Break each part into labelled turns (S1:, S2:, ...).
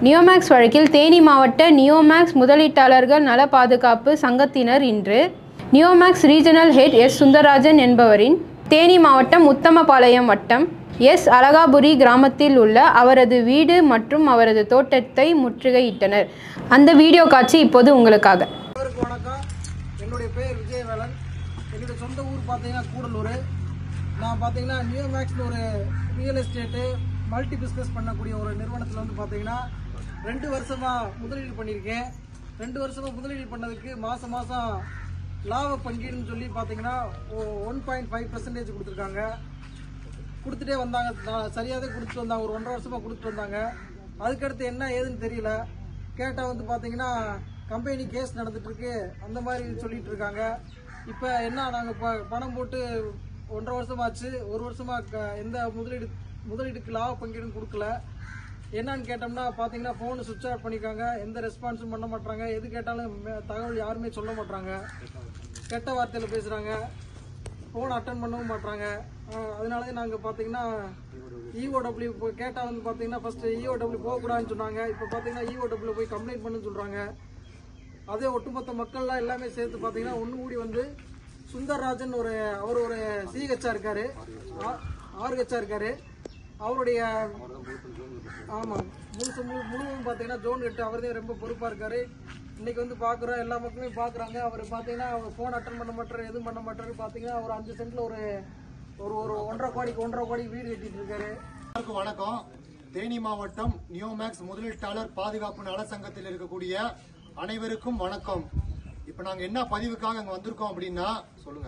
S1: நியோமேக்ஸ் வழக்கில் தேனி மாவட்ட நியோமேக்ஸ் முதலீட்டாளர்கள் நல பாதுகாப்பு சங்கத்தினர் இன்று Neomax regional head S Sundararajan என்பவரின் தேனி மாவட்டம் உத்தமபாளையம் வட்டம் எஸ் அலகாபுரி கிராமத்தில் உள்ள அவரது வீடு மற்றும் அவரது தோட்டத்தை முற்றுகையிட்டனர் அந்த வீடியோ காட்சி இப்போது உங்களுக்காக
S2: அனைவருக்கும் வணக்கம் என்னுடைய பேர் விஜயவேலன் என்னுடைய சொந்த ஊர் பார்த்தீங்கன்னா கூடலூர் நான் பார்த்தீங்கன்னா நியூ மேக்ஸ்னு ஒரு ரியல் எஸ்டேட்டு மல்டி பிஸ்னஸ் பண்ணக்கூடிய ஒரு நிறுவனத்தில் வந்து பார்த்தீங்கன்னா ரெண்டு வருஷமாக முதலீடு பண்ணியிருக்கேன் ரெண்டு வருஷமாக முதலீடு பண்ணதுக்கு மாதம் மாதம் லாப பங்கீடுன்னு சொல்லி பார்த்தீங்கன்னா ஒன் பாயிண்ட் ஃபைவ் பர்சன்டேஜ் கொடுத்துருக்காங்க கொடுத்துட்டே வந்தாங்க நான் சரியாகவே கொடுத்துட்டு வந்தாங்க ஒரு ஒன்றரை வருஷமாக கொடுத்துட்டு வந்தாங்க அதுக்கடுத்து என்ன ஏதுன்னு தெரியல கேட்டால் வந்து பார்த்தீங்கன்னா கம்பெனி கேஸ் நடந்துட்டு இருக்கு அந்த மாதிரி சொல்லிட்டு இருக்காங்க இப்போ என்ன நாங்கள் இப்போ பணம் போட்டு ஒன்றரை வருஷமாச்சு ஒரு வருஷமாக க- எந்த முதலீடு முதலீடுக்கு லாப பங்கீடும் கொடுக்கல என்னன்னு கேட்டோம்னா பார்த்தீங்கன்னா ஃபோனு சுவிட்ச் ஆஃப் பண்ணியிருக்காங்க எந்த ரெஸ்பான்ஸும் பண்ண மாட்டாங்க எது கேட்டாலும் மே- தகவல் யாருமே சொல்ல மாட்டாங்க கெட்ட வார்த்தையில் பேசுகிறாங்க ஃபோன் அட்டன் பண்ணவும் மாட்டாங்க அதனால தான் நாங்கள் பார்த்தீங்கன்னா இஓடபிள்யூ இப்போ கேட்டால் வந்து பார்த்தீங்கன்னா ஃபஸ்ட்டு இஓடபிள்யூ போகக்கூடாதுன்னு சொன்னாங்க இப்போ பார்த்தீங்கன்னா இஓடபிள்யூ போய் கம்ப்ளைண்ட் பண்ணுன்னு சொல்கிறாங்க அதே ஒட்டுமொத்த மக்கள்லாம் எல்லாமே சேர்த்து பார்த்தீங்கன்னா ஒன்று கூடி வந்து சுந்தர்ராஜன் ஒரு அவர் ஒரு சிஹெச்ஆ இருக்காரு ஆர்ஹெச்ஆ இருக்காரு அவருடைய ஆமாம் முழுசு முழு முழுவதும் பார்த்தீங்கன்னா ஜோன் எட்டு அவர் தான் ரொம்ப பொறுப்பாக இருக்காரு இன்னைக்கு வந்து பார்க்குறோம் எல்லா மக்களுமே பார்க்குறாங்க அவர் பார்த்தீங்கன்னா அவர் ஃபோன் அட்டன் பண்ண மாட்டாரு எதுவும் பண்ண மாட்டாரு பார்த்தீங்கன்னா ஒரு அஞ்சு சென்ட்ல ஒரு ஒரு ஒரு ஒன்றரை கோடிக்கு ஒன்றரை கோடி வீடு கட்டிட்டு இருக்காரு
S3: எல்லாருக்கும் வணக்கம் தேனி மாவட்டம் நியோமேக்ஸ் முதலீட்டாளர் பாதுகாப்பு நல சங்கத்தில் இருக்கக்கூடிய அனைவருக்கும் வணக்கம் இப்ப நாங்க என்ன பதிவுக்காக அங்க வந்திருக்கோம் அப்படின்னா சொல்லுங்க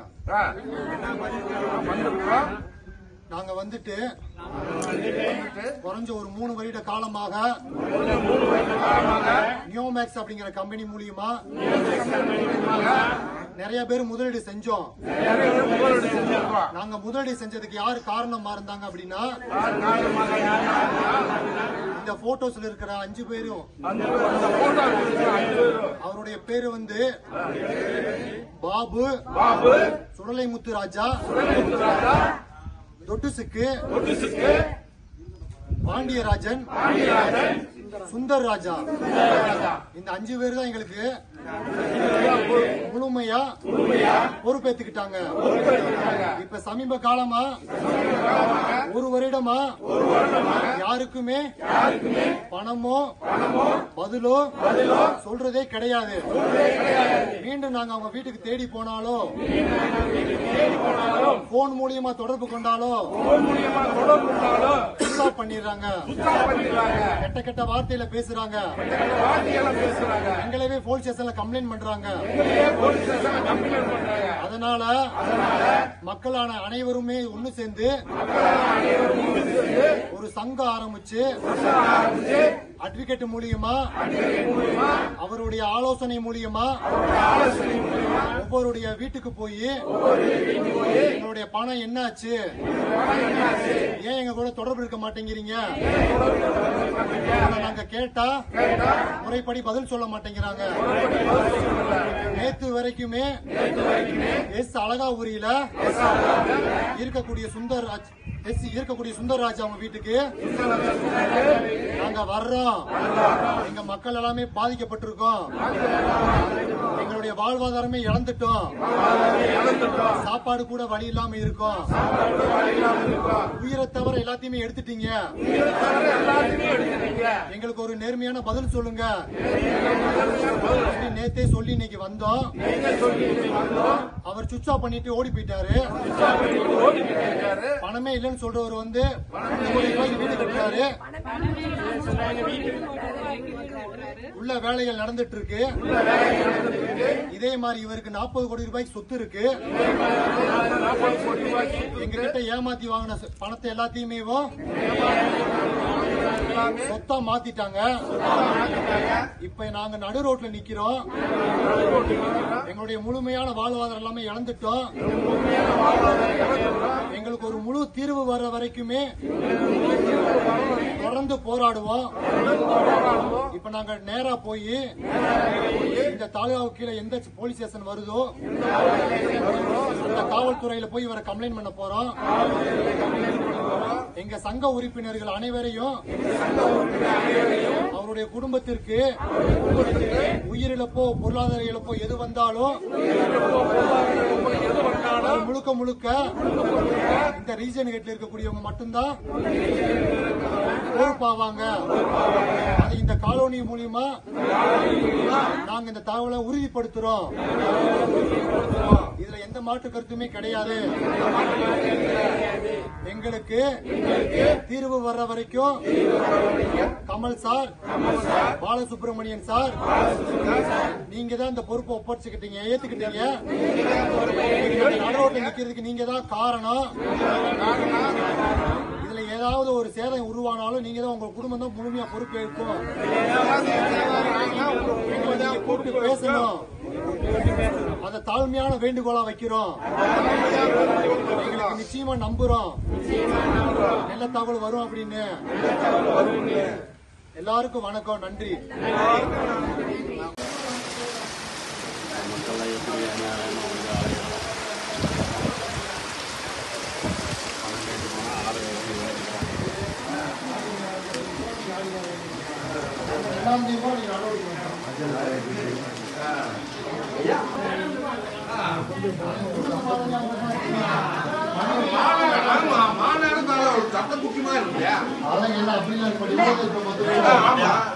S3: நாங்க வந்துட்டு குறைஞ்ச ஒரு மூணு வருட காலமாக நியோமேக்ஸ் அப்படிங்கிற கம்பெனி மூலியமா நிறைய பேர் முதலீடு செஞ்சோம் நாங்க முதலீடு செஞ்சதுக்கு யாரு காரணமா இருந்தாங்க அப்படின்னா இந்த போட்டோஸ்ல இருக்கிற அஞ்சு பேரும் அவருடைய பேரு வந்து பாபு சுடலை முத்து ராஜா தொட்டுசுக்கு பாண்டியராஜன் சுந்தர் ராஜா இந்த அஞ்சு பேர் தான் எங்களுக்கு முழுமையா பொறுப்பேத்துக்கிட்டாங்க இப்ப சமீப காலமா ஒரு வருடமா யாருக்குமே பணமோ பதிலோ சொல்றதே கிடையாது மீண்டும் நாங்க அவங்க வீட்டுக்கு தேடி போனாலோ போன் மூலியமா தொடர்பு கொண்டாலோ ஸ்டாப் பண்ணிடுறாங்க கெட்ட கெட்ட வார்த்தையில பேசுறாங்க எங்களவே போலீஸ் ஸ்டேஷன்ல கம்ப்ளைண்ட் பண்றாங்க அதனால மக்களான அனைவருமே ஒண்ணு சேர்ந்து ஒரு சங்கம் ஆரம்பிச்சு அட்வொகேட் மூலியமா அவருடைய ஆலோசனை மூலியமா ஒவ்வொருடைய வீட்டுக்கு போய் எங்களுடைய பணம் என்னாச்சு ஏன் எங்க கூட தொடர்பு இருக்க மாட்டேங்கிறீங்க ஆனா நாங்க கேட்டா முறைப்படி பதில் சொல்ல மாட்டேங்கிறாங்க நேத்து வரைக்குமே எஸ் அழகாபுரியில இருக்கக்கூடிய சுந்தர் ராஜ்- எஸ் இருக்கக்கூடிய சுந்தர்ராஜ் அவங்க வீட்டுக்கு நாங்க வர்றோம் எங்க மக்கள் எல்லாமே பாதிக்கப்பட்டிருக்கோம் எங்களுடைய வாழ்வாதாரமே இழந்துட்டோம் சாப்பாடு கூட வழி இல்லாம இருக்கோம் உயிரை தவிர எல்லாத்தையுமே எடுத்துட்டீங்க எங்களுக்கு ஒரு நேர்மையான பதில் சொல்லுங்க அப்படி நேத்தே சொல்லி இன்னைக்கு வந்தோம் அவர் சுவிட்ச் ஆஃப் பண்ணிட்டு ஓடி போயிட்டாரு பணமே இல்லைன்னு சொல்றவர் வந்து ஒரு கோடி ரூபாய்க்கு வீடு கட்டுறாரு உள்ள வேலைகள் நடந்துட்டு இருக்கு இதே மாதிரி இவருக்கு நாற்பது கோடி ரூபாய்க்கு சொத்து இருக்கு எங்க கிட்ட ஏமாத்தி வாங்கின சொ- பணத்தை எல்லாத்தையுமே சொத்தா மாத்திட்டாங்க இப்ப நாங்க நடு ரோட்ல நிக்கிறோம் எங்களுடைய முழுமையான வாழ்வாதாரம் எல்லாமே இழந்துட்டோம் எங்களுக்கு ஒரு முழு தீர்வு வர்ற வரைக்குமே தொடர்ந்து போராடுவோம் இப்ப நாங்க நேரா போய் இந்த தாலுகாவுக்கு கீழே எந்த போலீஸ் ஸ்டேஷன் வருதோ அந்த காவல்துறையில போய் இவரை கம்ப்ளைண்ட் பண்ண போறோம் எங்க சங்க உறுப்பினர்கள் அனைவரையும் அவருடைய குடும்பத்திற்கு உயிரிழப்போ பொருளாதார இழப்போ எது வந்தாலும் அது முழுக்க முழுக்க இந்த ரீஜன் ஹெட்ல இருக்கக்கூடியவங்க மட்டும்தான் பொறுப்பாவாங்க அது இந்த காலோனி மூலியமா நாங்க இந்த தகவலை உறுதிப்படுத்துறோம் இதுல எந்த மாற்று கருத்துமே கிடையாது எங்களுக்கு தீர்வு வர்ற வரைக்கும் கமல் சார் பாலசுப்ரமணியன் சார் நீங்க தான் இந்த பொறுப்பை ஒப்படைச்சுக்கிட்டீங்க ஏத்துக்கிட்டீங்க இன்னைக்கு நடுரோட்ல நிக்கிறதுக்கு நீங்க தான் காரணம் இதுல ஏதாவது ஒரு சேதம் உருவானாலும் நீங்க தான் உங்க குடும்பம் தான் முழுமையா பொறுப்பேற்கும் எங்களை நீங்க கூப்பிட்டு பேசணும் அத தாழ்மையான வேண்டுகோளா வைக்கிறோம் எங்களுக்கு நிச்சயமா நம்புறோம் நல்ல தகவல் வரும் அப்படின்னு எல்லாருக்கும் வணக்கம் நன்றி எல்லாம் தீபம் நீங்க நடவடிக்கை
S4: மாநாடு சட்டம் முக்கியமா இருக்கு
S3: அதெல்லாம் என்ன அப்படிலாம் இப்ப இப்ப மொத்தம்